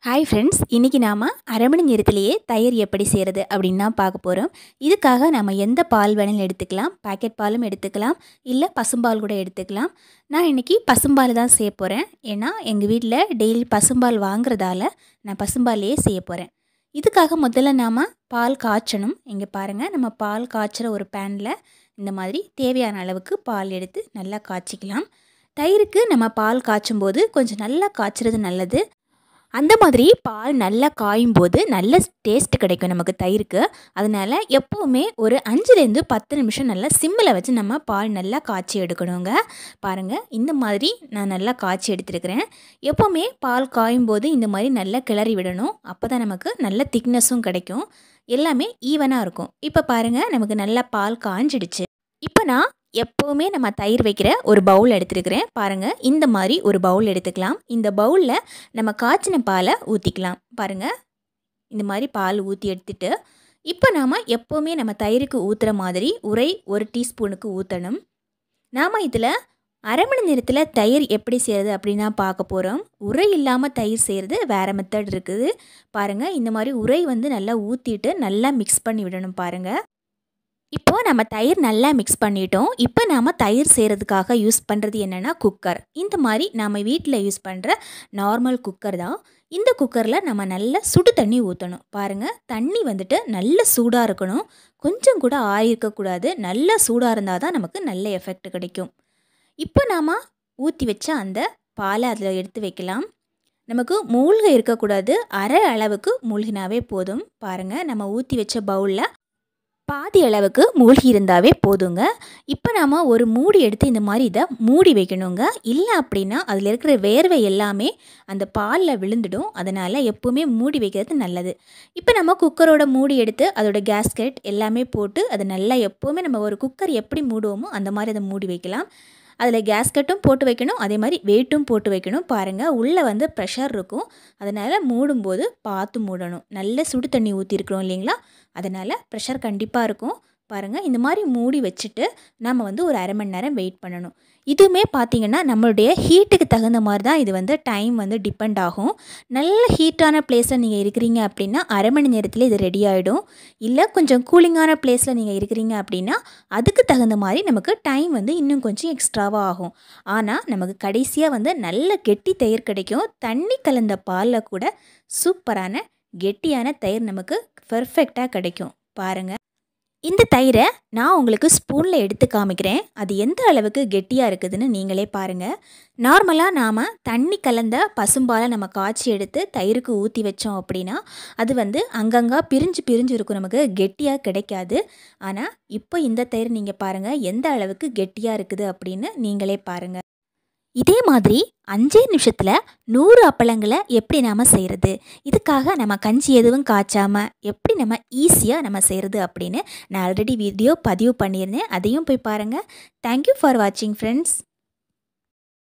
hi friends இன்றைக்கி நாம் அரை மணி நேரத்திலேயே தயிர் எப்படி செய்கிறது அப்படின்னு தான் பார்க்க போகிறோம் இதுக்காக நம்ம எந்த பால் வேணாலும் எடுத்துக்கலாம் பாக்கெட் பாலும் எடுத்துக்கலாம் இல்லை பசும்பால் கூட எடுத்துக்கலாம் நான் இன்றைக்கி பசும்பால் தான் செய்ய போகிறேன் ஏன்னா எங்கள் வீட்டில் டெய்லி பசும்பால் வாங்குறதால நான் பசும்பாலையே செய்ய போகிறேன் இதுக்காக முதல்ல நாம் பால் காய்ச்சணும் இங்கே பாருங்கள் நம்ம பால் காய்ச்சுற ஒரு பேனில் இந்த மாதிரி தேவையான அளவுக்கு பால் எடுத்து நல்லா காய்ச்சிக்கலாம் தயிருக்கு நம்ம பால் காய்ச்சும் போது கொஞ்சம் நல்லா காய்ச்சுறது நல்லது அந்த மாதிரி பால் நல்லா காயும் போது நல்ல டேஸ்ட் கிடைக்கும் நமக்கு தயிருக்கு அதனால் எப்போவுமே ஒரு அஞ்சுலேருந்து பத்து நிமிஷம் நல்லா சிம்மில் வச்சு நம்ம பால் நல்லா காய்ச்சி எடுக்கணுங்க பாருங்கள் இந்த மாதிரி நான் நல்லா காய்ச்சி எடுத்துருக்கிறேன் எப்போவுமே பால் காயும் போது இந்த மாதிரி நல்லா கிளறி விடணும் அப்போ தான் நமக்கு நல்ல திக்னஸும் கிடைக்கும் எல்லாமே ஈவனாக இருக்கும் இப்போ பாருங்கள் நமக்கு நல்லா பால் காஞ்சிடுச்சு இப்போ நான் எப்போவுமே நம்ம தயிர் வைக்கிற ஒரு பவுல் எடுத்துருக்கிறேன் பாருங்கள் இந்த மாதிரி ஒரு பவுல் எடுத்துக்கலாம் இந்த பவுலில் நம்ம காய்ச்சின பாலை ஊற்றிக்கலாம் பாருங்கள் இந்த மாதிரி பால் ஊற்றி எடுத்துட்டு இப்போ நாம் எப்போவுமே நம்ம தயிருக்கு ஊற்றுற மாதிரி உரை ஒரு டீஸ்பூனுக்கு ஊற்றணும் நாம் இதில் அரை மணி நேரத்தில் தயிர் எப்படி செய்கிறது அப்படின்னு தான் பார்க்க போகிறோம் உரை இல்லாமல் தயிர் செய்கிறது வேறு மெத்தட் இருக்குது பாருங்கள் இந்த மாதிரி உரை வந்து நல்லா ஊற்றிட்டு நல்லா மிக்ஸ் பண்ணி விடணும் பாருங்கள் இப்போது நம்ம தயிர் நல்லா மிக்ஸ் பண்ணிட்டோம் இப்போ நாம் தயிர் செய்கிறதுக்காக யூஸ் பண்ணுறது என்னென்னா குக்கர் இந்த மாதிரி நம்ம வீட்டில் யூஸ் பண்ணுற நார்மல் குக்கர் தான் இந்த குக்கரில் நம்ம நல்லா சுடு தண்ணி ஊற்றணும் பாருங்கள் தண்ணி வந்துட்டு நல்ல சூடாக இருக்கணும் கொஞ்சம் கூட ஆயிருக்கக்கூடாது நல்ல சூடாக இருந்தால் தான் நமக்கு நல்ல எஃபெக்ட் கிடைக்கும் இப்போ நாம் ஊற்றி வச்ச அந்த பாலை அதில் எடுத்து வைக்கலாம் நமக்கு மூழ்க இருக்கக்கூடாது அரை அளவுக்கு மூழ்கினாவே போதும் பாருங்கள் நம்ம ஊற்றி வச்ச பவுலில் பாதி அளவுக்கு மூழ்கி இருந்தாவே போதுங்க இப்போ நாம் ஒரு மூடி எடுத்து இந்த மாதிரி இதை மூடி வைக்கணுங்க இல்லை அப்படின்னா அதில் இருக்கிற வேர்வை எல்லாமே அந்த பாலில் விழுந்துடும் அதனால் எப்போவுமே மூடி வைக்கிறது நல்லது இப்போ நம்ம குக்கரோட மூடி எடுத்து அதோட கேஸ்கெட் எல்லாமே போட்டு அதை நல்லா எப்போவுமே நம்ம ஒரு குக்கர் எப்படி மூடுவோமோ அந்த மாதிரி அதை மூடி வைக்கலாம் அதில் கேஸ்கட்டும் போட்டு வைக்கணும் அதே மாதிரி வெயிட்டும் போட்டு வைக்கணும் பாருங்கள் உள்ளே வந்து ப்ரெஷர் இருக்கும் அதனால் மூடும்போது பார்த்து மூடணும் நல்ல சுடு தண்ணி ஊற்றிருக்கிறோம் இல்லைங்களா அதனால் ப்ரெஷர் கண்டிப்பாக இருக்கும் பாருங்கள் இந்த மாதிரி மூடி வச்சுட்டு நம்ம வந்து ஒரு அரை மணி நேரம் வெயிட் பண்ணணும் இதுவுமே பார்த்திங்கன்னா நம்மளுடைய ஹீட்டுக்கு தகுந்த மாதிரி தான் இது வந்து டைம் வந்து டிபெண்ட் ஆகும் நல்ல ஹீட்டான பிளேஸில் நீங்கள் இருக்கிறீங்க அப்படின்னா அரை மணி நேரத்தில் இது ரெடி ஆகிடும் இல்லை கொஞ்சம் கூலிங்கான பிளேஸில் நீங்கள் இருக்கிறீங்க அப்படின்னா அதுக்கு தகுந்த மாதிரி நமக்கு டைம் வந்து இன்னும் கொஞ்சம் எக்ஸ்ட்ராவாக ஆகும் ஆனால் நமக்கு கடைசியாக வந்து நல்ல கெட்டி தயிர் கிடைக்கும் தண்ணி கலந்த பாலில் கூட சூப்பரான கெட்டியான தயிர் நமக்கு பர்ஃபெக்டாக கிடைக்கும் பாருங்கள் இந்த தயிரை நான் உங்களுக்கு ஸ்பூனில் எடுத்து காமிக்கிறேன் அது எந்த அளவுக்கு கெட்டியாக இருக்குதுன்னு நீங்களே பாருங்கள் நார்மலாக நாம் தண்ணி கலந்த பசும்பாலை நம்ம காய்ச்சி எடுத்து தயிருக்கு ஊற்றி வச்சோம் அப்படின்னா அது வந்து அங்கங்கே பிரிஞ்சு பிரிஞ்சு இருக்கும் நமக்கு கெட்டியாக கிடைக்காது ஆனால் இப்போ இந்த தயிர் நீங்கள் பாருங்கள் எந்த அளவுக்கு கெட்டியாக இருக்குது அப்படின்னு நீங்களே பாருங்கள் இதே மாதிரி அஞ்சே நிமிஷத்தில் நூறு அப்பளங்களை எப்படி நாம் செய்கிறது இதுக்காக நம்ம கஞ்சி எதுவும் காய்ச்சாமல் எப்படி நம்ம ஈஸியாக நம்ம செய்கிறது அப்படின்னு நான் ஆல்ரெடி வீடியோ பதிவு பண்ணியிருந்தேன் அதையும் போய் பாருங்கள் தேங்க்யூ ஃபார் வாட்சிங் ஃப்ரெண்ட்ஸ்